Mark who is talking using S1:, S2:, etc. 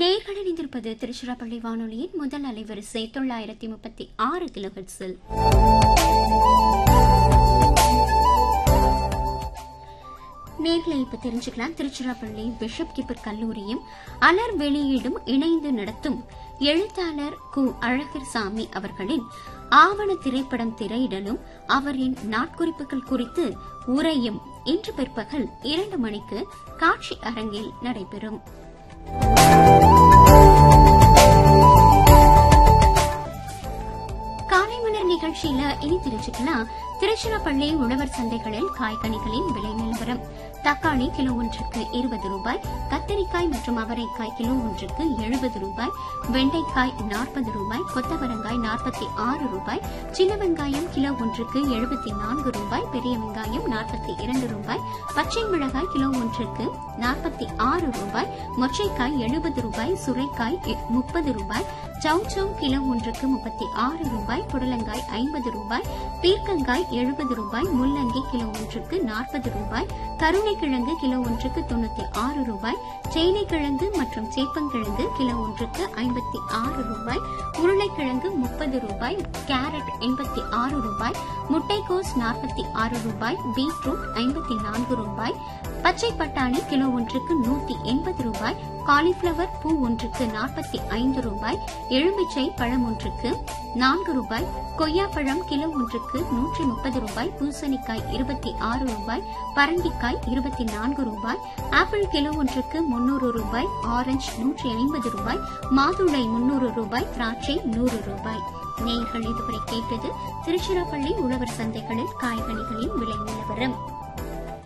S1: நேர்கள் இணைந்திருப்பது திருச்சிராப்பள்ளி வானொலியின் முதல் அலைவரிசை தொள்ளாயிரத்தி முப்பத்தி ஆறு கிலோஹெட்ஸில் நேர்களை இப்ப தெரிஞ்சுக்கலாம் திருச்சிராப்பள்ளி பிஷப் கிப்பர் கல்லூரியும் அலர் வெளியீடும் இணைந்து நடத்தும் எழுத்தாளர் கு அழகர்சாமி அவர்களின் ஆவண திரைப்படம் திரையிடலும் அவரின் நாட்குறிப்புகள் குறித்து உரையும் இன்று பிற்பகல் இரண்டு மணிக்கு காட்சி அரங்கில் நடைபெறும் காலை மலர் நிகழ்ச்சியில இனி தெரிஞ்சுக்கலாம் திருச்சிராப்பள்ளி உழவர் சந்தைகளில் காய்கனிகளின் விலை நிலவரம் தக்காளி கிலோ ஒன்றுக்கு இருபது ரூபாய் கத்தரிக்காய் மற்றும் அவரைக்காய் கிலோ ஒன்றுக்கு எழுபது ரூபாய் வெண்டைக்காய் நாற்பது ரூபாய் கொத்தவரங்காய் நாற்பத்தி ஆறு ரூபாய் சின்ன வெங்காயம் கிலோ ஒன்றுக்கு எழுபத்தி நான்கு ரூபாய் பெரிய வெங்காயம் நாற்பத்தி இரண்டு ரூபாய் பச்சை மிளகாய் கிலோ ஒன்றுக்கு நாற்பத்தி ஆறு ரூபாய் மொச்சைக்காய் எழுபது ரூபாய் சுரைக்காய் முப்பது ரூபாய் சௌச்சௌ கிலோ ஒன்றுக்கு முப்பத்தி ஆறு ரூபாய் புடலங்காய் ஐம்பது ரூபாய் பீர்க்கங்காய் எழுபது ரூபாய் முள்ளங்கி கிலோ ஒன்றுக்கு நாற்பது ரூபாய் கருணைக்கிழங்கு கிலோ ஒன்றுக்கு தொண்ணூத்தி ஆறு ரூபாய் சேனைக்கிழங்கு மற்றும் சேப்பங்கிழங்கு கிலோ ஒன்றுக்கு ஐம்பத்தி ஆறு ரூபாய் உருளைக்கிழங்கு முப்பது ரூபாய் கேரட் எண்பத்தி ஆறு ரூபாய் முட்டைக்கோஸ் நாற்பத்தி ஆறு ரூபாய் பீட்ரூட் ஐம்பத்தி நான்கு ரூபாய் பச்சை பட்டாணி கிலோ ஒன்றுக்கு நூத்தி எண்பது ரூபாய் காலிஃபிளவர் பூ ஒன்றுக்கு நாற்பத்தி ஐந்து ரூபாய் எலுமிச்சை பழம் ஒன்றுக்கு நான்கு ரூபாய் கொய்யாப்பழம் கிலோ ஒன்றுக்கு நூற்றி முப்பது ரூபாய் பூசணிக்காய் இருபத்தி ஆறு ரூபாய் பரங்கிக்காய் இருபத்தி நான்கு ரூபாய் ஆப்பிள் கிலோ ஒன்றுக்கு முன்னூறு ரூபாய் ஆரஞ்சு நூற்றி ஐம்பது ரூபாய் மாதுளை முன்னூறு ரூபாய் திராட்சை நூறு ரூபாய் நேர்கள் இதுவரை கேட்டது திருச்சிராப்பள்ளி உழவர் சந்தைகளில் காய்கனிகளின் விலை நிலவரம்